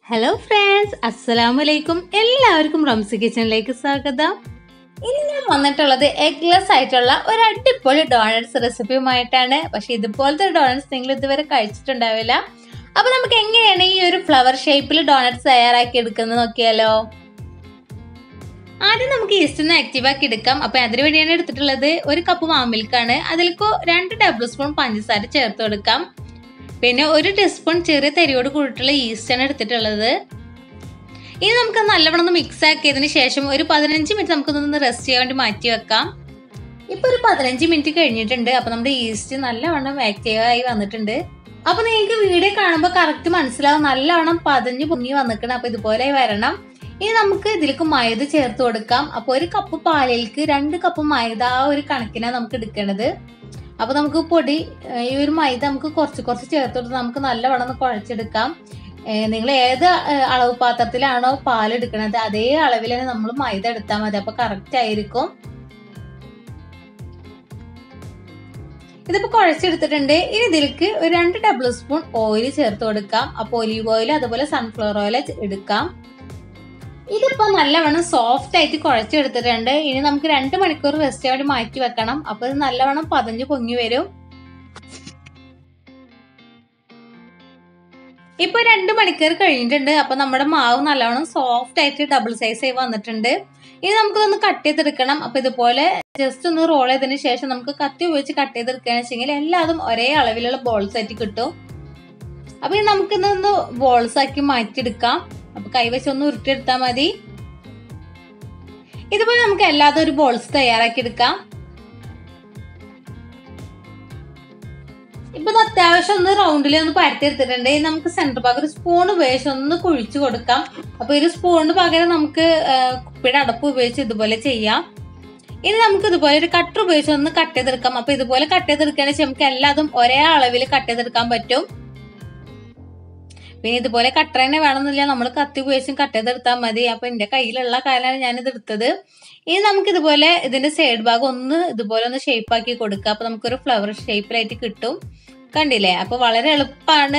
hello friends അസ്സലാമു അലൈക്കും എല്ലാവർക്കും റംസി കിച്ചണിലേക്ക് സ്വാഗതം ഇനി ഞാൻ വന്നിട്ടുള്ളത് എഗ്ലെസ് ആയിട്ടുള്ള ഒരു അടിപൊളി ഡോണറ്റ്സ് റെസിപ്പിയുമായിട്ടാണ് പക്ഷെ ഇതുപോലത്തെ ഡോണറ്റ്സ് നിങ്ങൾ ഇതുവരെ കഴിച്ചിട്ടുണ്ടാവില്ല അപ്പൊ നമുക്ക് എങ്ങനെയാണ് ഈ ഒരു ഫ്ലവർ ഷേപ്പിൽ ഡോണറ്റ്സ് തയ്യാറാക്കി എടുക്കുന്നത് നോക്കിയാലോ ആദ്യം നമുക്ക് ഈസ്റ്റ് ഒന്ന് ആക്റ്റീവ് ആക്കി എടുക്കാം അപ്പൊ അതിനു വേണ്ടിയാണ് എടുത്തിട്ടുള്ളത് ഒരു കപ്പ് മാമിൽക്കാണ് അതിലേക്ക് രണ്ട് ടേബിൾ സ്പൂൺ പഞ്ചസാര ചേർത്ത് കൊടുക്കാം പിന്നെ ഒരു ടീസ്പൂൺ ചെറിയ തരിയോട് കൂടിയിട്ടുള്ള ഈസ്റ്റാണ് എടുത്തിട്ടുള്ളത് ഇനി നമുക്ക് നല്ലവണ്ണം ഒന്ന് മിക്സ് ആക്കിയതിന് ശേഷം ഒരു പതിനഞ്ച് മിനിറ്റ് നമുക്കൊന്ന് റെസ്റ്റ് ചെയ്യാൻ വേണ്ടി മാറ്റി വെക്കാം ഇപ്പൊ ഒരു പതിനഞ്ച് മിനിറ്റ് കഴിഞ്ഞിട്ടുണ്ട് അപ്പൊ നമ്മുടെ ഈസ്റ്റ് നല്ലവണ്ണം ആക്റ്റീവ് ആയി വന്നിട്ടുണ്ട് അപ്പൊ നിങ്ങൾക്ക് വീഡിയോ കാണുമ്പോൾ കറക്റ്റ് മനസ്സിലാവും നല്ലവണ്ണം പതഞ്ഞ് പൊങ്ങി വന്നിക്കണം അപ്പൊ ഇതുപോലെ വരണം ഇനി നമുക്ക് ഇതിലേക്ക് മൈദ ചേർത്ത് കൊടുക്കാം അപ്പൊ ഒരു കപ്പ് പാലിലേക്ക് രണ്ട് കപ്പ് മൈദ ആ ഒരു കണക്കിനാണ് നമുക്ക് എടുക്കേണ്ടത് അപ്പൊ നമുക്ക് പൊടി ഈ ഒരു മൈദ നമുക്ക് കുറച്ച് കുറച്ച് ചേർത്ത് കൊടുത്ത് നമുക്ക് നല്ലവണ്ണം ഒന്ന് കുഴച്ചെടുക്കാം നിങ്ങൾ ഏത് അളവ് പാത്രത്തിലാണോ പാൽ എടുക്കുന്നത് അതേ അളവിൽ തന്നെ നമ്മൾ മൈദ എടുത്താൽ മതി അപ്പൊ കറക്റ്റ് ആയിരിക്കും ഇതിപ്പോ കുഴച്ചെടുത്തിട്ടുണ്ട് ഇനി ഇതിലേക്ക് ഒരു രണ്ട് ടേബിൾ സ്പൂൺ ഓയിൽ ചേർത്ത് കൊടുക്കാം അപ്പൊ ഒലീവ് ഓയിൽ അതുപോലെ സൺഫ്ലവർ ഓയിൽ എടുക്കാം ഇതിപ്പോ നല്ലവണ്ണം സോഫ്റ്റ് ആയിട്ട് കുഴച്ചെടുത്തിട്ടുണ്ട് ഇനി നമുക്ക് രണ്ട് മണിക്കൂർ റെസ്റ്റ് വേണ്ടി മാറ്റി വെക്കണം അപ്പൊ ഇത് നല്ലവണ്ണം പതഞ്ഞു പൊങ്ങി വരും ഇപ്പൊ രണ്ട് മണിക്കൂർ കഴിഞ്ഞിട്ടുണ്ട് അപ്പൊ നമ്മുടെ മാവ് നല്ലവണ്ണം സോഫ്റ്റ് ആയിട്ട് ഡബിൾ സൈസ് ആയി വന്നിട്ടുണ്ട് ഇനി നമുക്കിതൊന്ന് കട്ട് ചെയ്തെടുക്കണം അപ്പൊ ഇതുപോലെ ജസ്റ്റ് ഒന്ന് റോൾ ചെയ്തതിന് ശേഷം നമുക്ക് കത്തി ഉപയോഗിച്ച് കട്ട് ചെയ്തെടുക്കുകയാണെന്ന് വെച്ചെങ്കിൽ എല്ലാതും ഒരേ അളവിലുള്ള ബോൾസ് ആയിട്ട് കിട്ടും അപ്പൊ ഇനി നമുക്കിതൊന്ന് ബോൾസ് ആക്കി മാറ്റിയെടുക്കാം അപ്പൊ കൈവശം ഒന്ന് ഉരുട്ടിയെടുത്താൽ മതി ഇതുപോലെ നമുക്ക് എല്ലാതും ഒരു ബോൾസ് തയ്യാറാക്കി എടുക്കാം ഇപ്പൊ അത്യാവശ്യം ഒന്ന് റൗണ്ടിൽ ഒന്ന് പരത്തിയെടുത്തിട്ടുണ്ട് നമുക്ക് സെന്റർ ഭാഗം ഒരു സ്പൂൺ ഉപയോഗിച്ച് ഒന്ന് കുഴിച്ചു കൊടുക്കാം അപ്പൊ ഒരു സ്പൂണിന് പകരം നമുക്ക് കുപ്പിയുടെ അടപ്പ് ഉപയോഗിച്ച് ഇതുപോലെ ചെയ്യാം ഇനി നമുക്ക് ഇതുപോലെ ഒരു കട്ടർ ഉപയോഗിച്ച് ഒന്ന് കട്ട് ചെയ്തെടുക്കാം അപ്പൊ ഇതുപോലെ കട്ട് ചെയ്തെടുക്കുകയാണെന്ന് വെച്ചാൽ നമുക്ക് എല്ലാതും ഒരേ അളവിൽ കട്ട് ചെയ്തെടുക്കാൻ പറ്റും പിന്നെ ഇതുപോലെ കട്ടർ തന്നെ വേണമെന്നില്ല നമ്മൾ കത്തി ഉപയോഗിച്ചും കട്ട് ചെയ്തെടുത്താൽ മതി അപ്പൊ എന്റെ കയ്യിലുള്ള കാലാണ് ഞാൻ ഇത് എടുത്തത് ഇനി നമുക്ക് ഇതുപോലെ ഇതിന്റെ സൈഡ് ഭാഗം ഒന്ന് ഇതുപോലെ ഒന്ന് ഷേപ്പ് ആക്കി കൊടുക്കുക അപ്പൊ നമുക്കൊരു ഫ്ലവർ ഷേപ്പിലായിട്ട് കിട്ടും കണ്ടില്ലേ അപ്പൊ വളരെ എളുപ്പമാണ്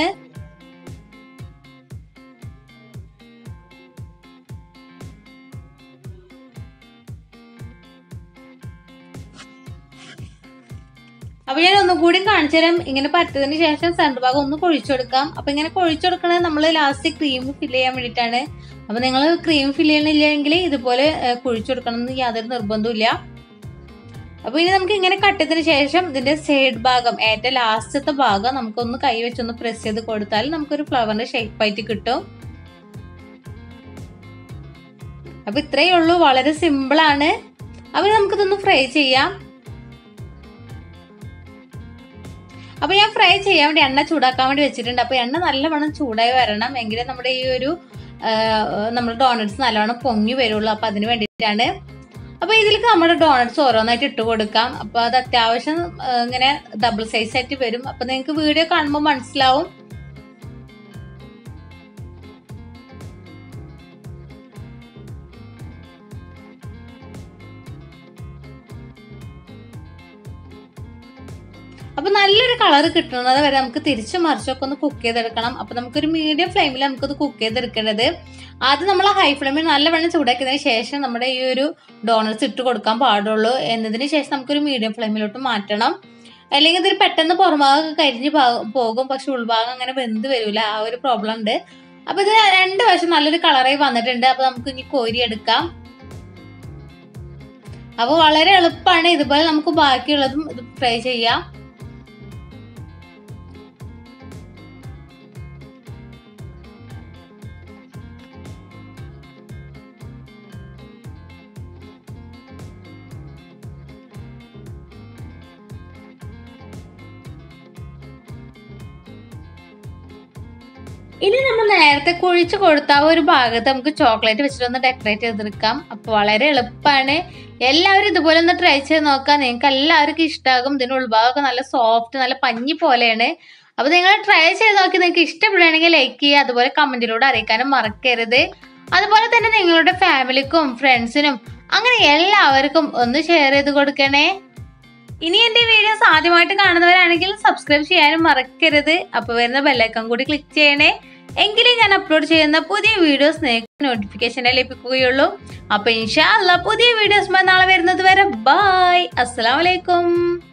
അപ്പൊ ഞാൻ ഒന്നും കൂടി കാണിച്ചു തരാം ഇങ്ങനെ പറ്റതിന് ശേഷം സെന്റർ ഭാഗം ഒന്ന് കൊഴിച്ചു കൊടുക്കാം അപ്പൊ ഇങ്ങനെ കൊഴിച്ചു കൊടുക്കണത് നമ്മൾ ലാസ്റ്റ് ക്രീം ഫില്ല് ചെയ്യാൻ വേണ്ടിയിട്ടാണ് അപ്പൊ നിങ്ങൾ ക്രീം ഫില്ല് ചെയ്യണില്ലെങ്കിൽ ഇതുപോലെ കുഴിച്ചു കൊടുക്കണം എന്ന് യാതൊരു നിർബന്ധമില്ല അപ്പൊ ഇനി നമുക്ക് ഇങ്ങനെ കട്ടതിന് ശേഷം ഇതിന്റെ സൈഡ് ഭാഗം ഏറ്റവും ലാസ്റ്റത്തെ ഭാഗം നമുക്കൊന്ന് കൈ വെച്ചൊന്ന് പ്രസ് ചെയ്ത് കൊടുത്താൽ നമുക്കൊരു ഫ്ലവറിന്റെ ഷേപ്പ് ആയിട്ട് കിട്ടും അപ്പൊ ഇത്രയേ ഉള്ളൂ വളരെ സിമ്പിൾ ആണ് അപ്പൊ നമുക്കിതൊന്ന് ഫ്രൈ ചെയ്യാം അപ്പൊ ഞാൻ ഫ്രൈ ചെയ്യാൻ വേണ്ടി എണ്ണ ചൂടാക്കാൻ വേണ്ടി വെച്ചിട്ടുണ്ട് അപ്പൊ എണ്ണ നല്ലവണ്ണം ചൂടായി വരണം എങ്കിലേ നമ്മുടെ ഈ ഒരു നമ്മുടെ ഡോണറ്റ്സ് നല്ലവണ്ണം പൊങ്ങി വരുള്ളൂ അപ്പൊ അതിന് വേണ്ടിയിട്ടാണ് അപ്പൊ ഇതിലേക്ക് നമ്മുടെ ഡോണറ്റ്സ് ഓരോന്നായിട്ട് ഇട്ട് കൊടുക്കാം അപ്പൊ അത് അത്യാവശ്യം ഇങ്ങനെ ഡബിൾ സൈസ് ആയിട്ട് വരും അപ്പൊ നിങ്ങൾക്ക് വീഡിയോ കാണുമ്പോൾ മനസ്സിലാവും അപ്പൊ നല്ലൊരു കളർ കിട്ടുന്നത് വരെ നമുക്ക് തിരിച്ചു മറിച്ചൊക്കെ ഒന്ന് കുക്ക് ചെയ്തെടുക്കണം അപ്പൊ നമുക്കൊരു മീഡിയം ഫ്ലെയിമിൽ നമുക്കത് കുക്ക് ചെയ്തെടുക്കേണ്ടത് ആദ്യം നമ്മൾ ഹൈ ഫ്ലെയിമിൽ നല്ലവണ്ണം ചൂടാക്കിയതിന് ശേഷം നമ്മുടെ ഈ ഒരു ഡോണറ്റ്സ് ഇട്ട് കൊടുക്കാൻ പാടുള്ളൂ എന്നതിന് ശേഷം നമുക്കൊരു മീഡിയം ഫ്ലെയിമിലോട്ട് മാറ്റണം അല്ലെങ്കിൽ ഇതിൽ പെട്ടെന്ന് പുറഭാഗം കരിഞ്ഞ് പോകും പക്ഷെ ഉൾഭാഗം അങ്ങനെ വെന്ത് വരില്ല ആ ഒരു പ്രോബ്ലം ഉണ്ട് അപ്പൊ ഇത് രണ്ട് വശം നല്ലൊരു കളറായി വന്നിട്ടുണ്ട് അപ്പൊ നമുക്ക് ഇനി കോരി എടുക്കാം അപ്പൊ വളരെ എളുപ്പമാണ് ഇതുപോലെ നമുക്ക് ബാക്കിയുള്ളതും ഇത് ഫ്രൈ ചെയ്യാം ഇനി നമ്മൾ നേരത്തെ കുഴിച്ച് കൊടുത്ത ആ ഒരു ഭാഗത്ത് നമുക്ക് ചോക്ലേറ്റ് വെച്ചിട്ടൊന്ന് ഡെക്കറേറ്റ് ചെയ്തെടുക്കാം അപ്പൊ വളരെ എളുപ്പമാണ് എല്ലാവരും ഇതുപോലെ ഒന്ന് ട്രൈ ചെയ്ത് നോക്കാം നിങ്ങൾക്ക് എല്ലാവർക്കും ഇഷ്ടമാകും ഇതിന്റെ ഉൾഭാഗമൊക്കെ നല്ല സോഫ്റ്റ് നല്ല പഞ്ഞി പോലെയാണ് അപ്പൊ നിങ്ങൾ ട്രൈ ചെയ്ത് നോക്കി നിങ്ങൾക്ക് ഇഷ്ടപ്പെടുകയാണെങ്കിൽ ലൈക്ക് ചെയ്യുക അതുപോലെ കമന്റിലൂടെ അറിയിക്കാനും മറക്കരുത് അതുപോലെ തന്നെ നിങ്ങളുടെ ഫാമിലിക്കും ഫ്രണ്ട്സിനും അങ്ങനെ എല്ലാവർക്കും ഒന്ന് ഷെയർ ചെയ്ത് കൊടുക്കണേ ഇനി എന്റെ വീഡിയോസ് ആദ്യമായിട്ട് കാണുന്നവരാണെങ്കിൽ സബ്സ്ക്രൈബ് ചെയ്യാനും മറക്കരുത് അപ്പൊ വരുന്ന ബെല്ലൈക്കൺ കൂടി ക്ലിക്ക് ചെയ്യണേ എങ്കിലേ ഞാൻ അപ്ലോഡ് ചെയ്യുന്ന പുതിയ വീഡിയോസ് നിങ്ങൾക്ക് നോട്ടിഫിക്കേഷൻ ലഭിക്കുകയുള്ളൂ അപ്പൊ ഇൻഷാ അല്ല പുതിയ വീഡിയോസ് നാളെ വരുന്നത് വരെ ബായ് അസ്സലാമലൈക്കും